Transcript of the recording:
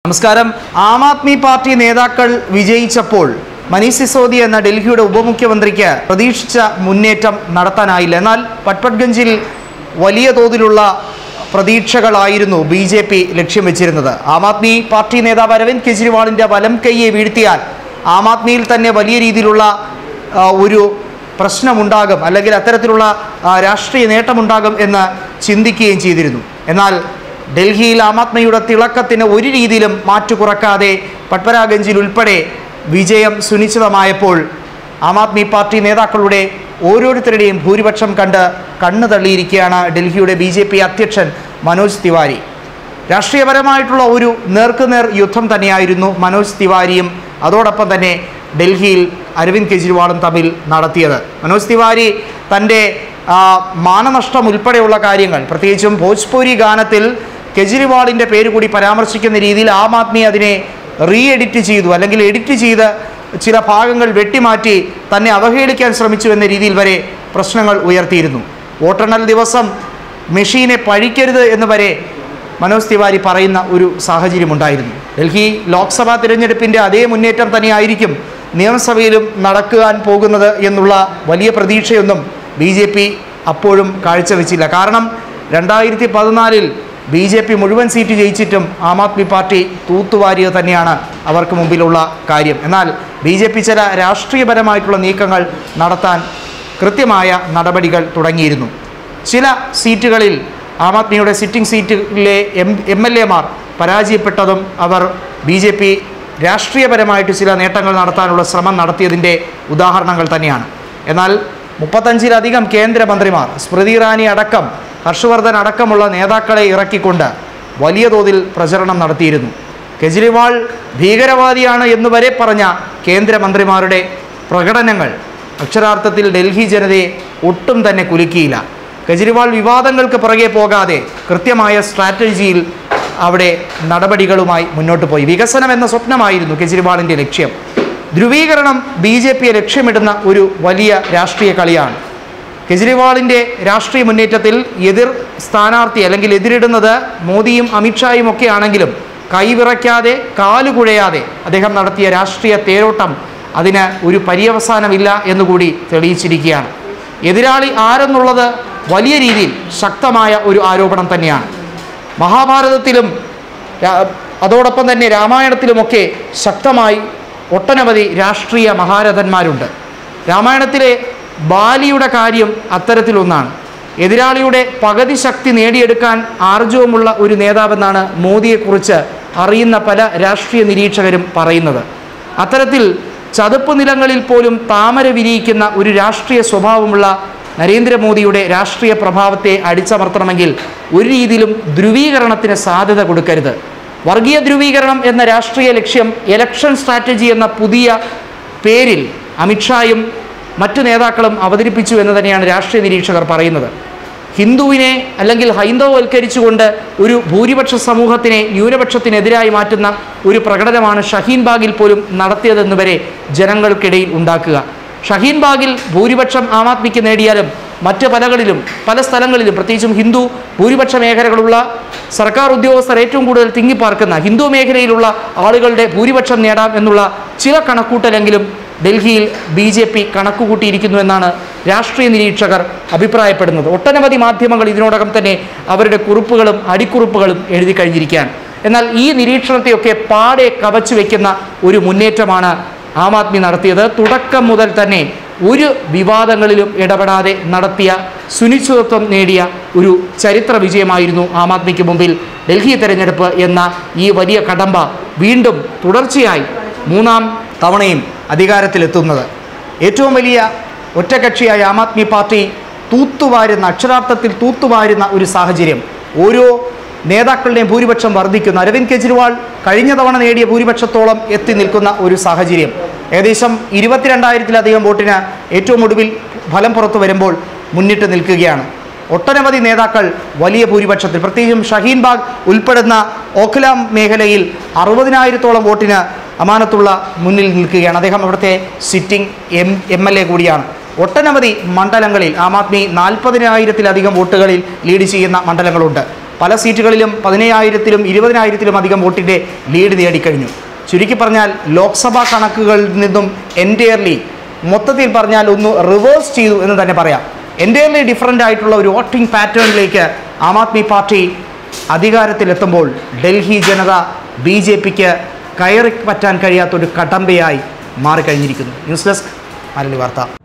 നമസ്കാരം ആം ആദ്മി പാർട്ടി നേതാക്കൾ വിജയിച്ചപ്പോൾ മനീഷ് സിസോദിയ എന്ന ഡൽഹിയുടെ ഉപമുഖ്യമന്ത്രിക്ക് പ്രതീക്ഷിച്ച മുന്നേറ്റം നടത്താനായില്ല എന്നാൽ പട്പട്ഗഞ്ചിൽ വലിയ തോതിലുള്ള പ്രതീക്ഷകളായിരുന്നു ബി ജെ പി ലക്ഷ്യം വെച്ചിരുന്നത് ആം ആദ്മി പാർട്ടി നേതാവ് അരവിന്ദ് കെജ്രിവാളിൻ്റെ വലം കൈയെ വീഴ്ത്തിയാൽ ആം ആദ്മിയിൽ തന്നെ വലിയ രീതിയിലുള്ള ആ, ഒരു പ്രശ്നമുണ്ടാകും അല്ലെങ്കിൽ അത്തരത്തിലുള്ള ആ, രാഷ്ട്രീയ നേട്ടമുണ്ടാകും എന്ന് ചിന്തിക്കുകയും ചെയ്തിരുന്നു എന്നാൽ ഡൽഹിയിൽ ആം ആദ്മിയുടെ തിളക്കത്തിന് ഒരു രീതിയിലും മാറ്റു കുറക്കാതെ പട്പരാഗഞ്ചിൽ ഉൾപ്പെടെ വിജയം സുനിശ്ചിതമായപ്പോൾ ആം ആദ്മി പാർട്ടി നേതാക്കളുടെ ഓരോരുത്തരുടെയും ഭൂരിപക്ഷം കണ്ട് കണ്ണു തള്ളിയിരിക്കുകയാണ് ഡൽഹിയുടെ ബി ജെ പി അധ്യക്ഷൻ മനോജ് തിവാരി രാഷ്ട്രീയപരമായിട്ടുള്ള ഒരു നേർക്കുനേർ യുദ്ധം തന്നെയായിരുന്നു മനോജ് തിവാരിയും അതോടൊപ്പം തന്നെ ഡൽഹിയിൽ അരവിന്ദ് കെജ്രിവാളും തമ്മിൽ നടത്തിയത് മനോജ് തിവാരി തൻ്റെ ആ, മാനനഷ്ടം ഉൾപ്പെടെയുള്ള കാര്യങ്ങൾ പ്രത്യേകിച്ചും ഭോജ്പൂരി ഗാനത്തിൽ കെജ്രിവാളിൻ്റെ പേര് കൂടി പരാമർശിക്കുന്ന രീതിയിൽ ആം ആദ്മി അതിനെ റീ എഡിറ്റ് ചെയ്തു അല്ലെങ്കിൽ എഡിറ്റ് ചെയ്ത് ചില ഭാഗങ്ങൾ വെട്ടിമാറ്റി തന്നെ അവഹേളിക്കാൻ ശ്രമിച്ചു എന്ന രീതിയിൽ വരെ പ്രശ്നങ്ങൾ ഉയർത്തിയിരുന്നു വോട്ടെണ്ണൽ ദിവസം മെഷീനെ പഴിക്കരുത് എന്ന് വരെ മനോജ് തിവാരി പറയുന്ന ഒരു സാഹചര്യമുണ്ടായിരുന്നു ഡൽഹി ലോക്സഭാ തിരഞ്ഞെടുപ്പിൻ്റെ അതേ മുന്നേറ്റം തന്നെയായിരിക്കും നിയമസഭയിലും നടക്കാൻ പോകുന്നത് എന്നുള്ള വലിയ പ്രതീക്ഷയൊന്നും ബി ജെ പി അപ്പോഴും കാഴ്ചവെച്ചില്ല കാരണം രണ്ടായിരത്തി പതിനാലിൽ ബി ജെ പി മുഴുവൻ സീറ്റ് ജയിച്ചിട്ടും ആം ആദ്മി പാർട്ടി തൂത്തുവാരിയത് തന്നെയാണ് അവർക്ക് മുമ്പിലുള്ള കാര്യം എന്നാൽ ബി ജെ പി ചില രാഷ്ട്രീയപരമായിട്ടുള്ള നീക്കങ്ങൾ നടത്താൻ കൃത്യമായ നടപടികൾ തുടങ്ങിയിരുന്നു ചില സീറ്റുകളിൽ ആം ആദ്മിയുടെ സിറ്റിംഗ് സീറ്റിലെ എം എം എൽ എമാർ പരാജയപ്പെട്ടതും അവർ ബി ജെ പി രാഷ്ട്രീയപരമായിട്ട് ചില നേട്ടങ്ങൾ നടത്താനുള്ള ശ്രമം നടത്തിയതിൻ്റെ ഉദാഹരണങ്ങൾ തന്നെയാണ് എന്നാൽ മുപ്പത്തഞ്ചിലധികം കേന്ദ്രമന്ത്രിമാർ സ്മൃതി ഇറാനി അടക്കം ഹർഷവർദ്ധൻ അടക്കമുള്ള നേതാക്കളെ ഇറക്കിക്കൊണ്ട് വലിയ തോതിൽ പ്രചരണം നടത്തിയിരുന്നു കെജ്രിവാൾ ഭീകരവാദിയാണ് എന്ന് വരെ പറഞ്ഞ കേന്ദ്രമന്ത്രിമാരുടെ പ്രകടനങ്ങൾ അക്ഷരാർത്ഥത്തിൽ ഡൽഹി ജനതയെ ഒട്ടും തന്നെ കുലുക്കിയില്ല കെജ്രിവാൾ വിവാദങ്ങൾക്ക് പുറകെ പോകാതെ കൃത്യമായ സ്ട്രാറ്റജിയിൽ അവിടെ നടപടികളുമായി മുന്നോട്ട് പോയി വികസനം എന്ന സ്വപ്നമായിരുന്നു കെജ്രിവാളിൻ്റെ ലക്ഷ്യം ധ്രുവീകരണം ബി ജെ പിയെ ലക്ഷ്യമിടുന്ന ഒരു വലിയ രാഷ്ട്രീയ കളിയാണ് കെജ്രിവാളിൻ്റെ രാഷ്ട്രീയ മുന്നേറ്റത്തിൽ എതിർ സ്ഥാനാർത്ഥി അല്ലെങ്കിൽ എതിരിടുന്നത് മോദിയും അമിത്ഷായും ഒക്കെ ആണെങ്കിലും കൈവിറയ്ക്കാതെ കാലുകുഴയാതെ അദ്ദേഹം നടത്തിയ രാഷ്ട്രീയ തേരോട്ടം അതിന് ഒരു പര്യവസാനമില്ല എന്നുകൂടി തെളിയിച്ചിരിക്കുകയാണ് എതിരാളി ആരെന്നുള്ളത് വലിയ രീതിയിൽ ശക്തമായ ഒരു ആരോപണം തന്നെയാണ് മഹാഭാരതത്തിലും രാ- അതോടൊപ്പം തന്നെ രാമായണത്തിലുമൊക്കെ ശക്തമായി ഒട്ടനവധി രാഷ്ട്രീയ മഹാരഥന്മാരുണ്ട് രാമായണത്തിലെ ബാലിയുടെ കാര്യം അത്തരത്തിലൊന്നാണ് എതിരാളിയുടെ പകുതി ശക്തി നേടിയെടുക്കാൻ ആർജവമുള്ള ഒരു നേതാവെന്നാണ് മോദിയെക്കുറിച്ച് അറിയുന്ന പല രാഷ്ട്രീയ നിരീക്ഷകരും പറയുന്നത് അത്തരത്തിൽ ചതുപ്പ് നിലങ്ങളിൽ പോലും താമര വിരിയിക്കുന്ന ഒരു രാഷ്ട്രീയ സ്വഭാവമുള്ള നരേന്ദ്രമോദിയുടെ രാഷ്ട്രീയ പ്രഭാവത്തെ അടിച്ചമർത്തണമെങ്കിൽ ഒരു രീതിയിലും ധ്രുവീകരണത്തിന് സാധ്യത കൊടുക്കരുത് വർഗീയ ധ്രുവീകരണം എന്ന രാഷ്ട്രീയ ലക്ഷ്യം എലക്ഷൻ സ്ട്രാറ്റജി എന്ന പുതിയ പേരിൽ അമിത്ഷായും മറ്റു നേതാക്കളും അവതരിപ്പിച്ചു എന്ന് തന്നെയാണ് രാഷ്ട്രീയ നിരീക്ഷകർ പറയുന്നത് ഹിന്ദുവിനെ അല്ലെങ്കിൽ ഹൈന്ദവവൽക്കരിച്ചുകൊണ്ട് ഒരു ഭൂരിപക്ഷ സമൂഹത്തിനെ ന്യൂനപക്ഷത്തിനെതിരായി മാറ്റുന്ന ഒരു പ്രകടനമാണ് ഷഹീൻ ബാഗിൽ പോലും നടത്തിയതെന്ന് വരെ ജനങ്ങൾക്കിടയിൽ ഉണ്ടാക്കുക ഷഹീൻ ബാഗിൽ ഭൂരിപക്ഷം ആം ആദ്മിക്ക് നേടിയാലും മറ്റ് പലകളിലും പല സ്ഥലങ്ങളിലും പ്രത്യേകിച്ചും ഹിന്ദു ഭൂരിപക്ഷ മേഖലകളുള്ള സർക്കാർ ഉദ്യോഗസ്ഥർ ഏറ്റവും കൂടുതൽ തിങ്ങിപ്പാർക്കുന്ന ഹിന്ദു മേഖലയിലുള്ള ആളുകളുടെ ഭൂരിപക്ഷം നേടാം എന്നുള്ള ചില കണക്കൂട്ടലെങ്കിലും ഡൽഹിയിൽ ബി ജെ പി കണക്കുകൂട്ടിയിരിക്കുന്നു എന്നാണ് രാഷ്ട്രീയ നിരീക്ഷകർ അഭിപ്രായപ്പെടുന്നത് ഒട്ടനവധി മാധ്യമങ്ങൾ ഇതിനോടകം തന്നെ അവരുടെ കുറിപ്പുകളും അടിക്കുറിപ്പുകളും എഴുതി കഴിഞ്ഞിരിക്കുകയാണ് എന്നാൽ ഈ നിരീക്ഷണത്തെയൊക്കെ പാടെ കവച്ചു വയ്ക്കുന്ന ഒരു മുന്നേറ്റമാണ് ആം ആദ്മി നടത്തിയത് തുടക്കം മുതൽ തന്നെ ഒരു വിവാദങ്ങളിലും ഇടപെടാതെ നടത്തിയ സുനിശ്ചിതത്വം നേടിയ ഒരു ചരിത്ര വിജയമായിരുന്നു ആം ആദ്മിക്ക് മുമ്പിൽ ഡൽഹി തെരഞ്ഞെടുപ്പ് എന്ന ഈ വലിയ കടമ്പ വീണ്ടും തുടർച്ചയായി മൂന്നാം തവണയും അധികാരത്തിലെത്തുന്നത് ഏറ്റവും വലിയ ഒറ്റകക്ഷിയായ ആം ആദ്മി പാർട്ടി തൂത്തുവാരുന്ന അക്ഷരാർത്ഥത്തിൽ തൂത്തുവാരുന്ന ഒരു സാഹചര്യം ഓരോ നേതാക്കളുടെയും ഭൂരിപക്ഷം വർദ്ധിക്കുന്നു അരവിന്ദ് കെജ്രിവാൾ കഴിഞ്ഞ തവണ നേടിയ ഭൂരിപക്ഷത്തോളം എത്തി നിൽക്കുന്ന ഒരു സാഹചര്യം ഏകദേശം ഇരുപത്തിരണ്ടായിരത്തിലധികം വോട്ടിന് ഏറ്റവും ഒടുവിൽ ഫലം പുറത്തു വരുമ്പോൾ മുന്നിട്ട് നിൽക്കുകയാണ് ഒട്ടനവധി നേതാക്കൾ വലിയ ഭൂരിപക്ഷത്തിൽ പ്രത്യേകിച്ചും ഷഹീൻ ബാഗ് ഉൾപ്പെടുന്ന ഓഖ്ലാം മേഖലയിൽ അറുപതിനായിരത്തോളം വോട്ടിന് അമാനത്തുള്ള മുന്നിൽ നിൽക്കുകയാണ് അദ്ദേഹം അവിടുത്തെ sitting M M L A കൂടിയാണ് ഒട്ടനവധി മണ്ഡലങ്ങളിൽ ആം ആദ്മി നാൽപ്പതിനായിരത്തിലധികം വോട്ടുകളിൽ ലീഡ് ചെയ്യുന്ന മണ്ഡലങ്ങളുണ്ട് പല സീറ്റുകളിലും പതിനയ്യായിരത്തിലും ഇരുപതിനായിരത്തിലും അധികം വോട്ടിൻ്റെ ലീഡ് നേടിക്കഴിഞ്ഞു ചുരുക്കി പറഞ്ഞാൽ ലോക്സഭാ കണക്കുകളിൽ നിന്നും എൻറ്റയർലി മൊത്തത്തിൽ പറഞ്ഞാൽ ഒന്ന് റിവേഴ്സ് ചെയ്തു എന്ന് തന്നെ പറയാം എൻറ്റയർലി ഡിഫറൻ്റ് ആയിട്ടുള്ള ഒരു വോട്ടിംഗ് പാറ്റേണിലേക്ക് ആം ആദ്മി പാർട്ടി അധികാരത്തിലെത്തുമ്പോൾ ഡൽഹി ജനത ബി ജെ പിക്ക് കയറി പറ്റാൻ കഴിയാത്തൊരു കടമ്പയായി മാറിക്കഴിഞ്ഞിരിക്കുന്നു ന്യൂസ് ഡെസ്ക് മലയാളി വാർത്ത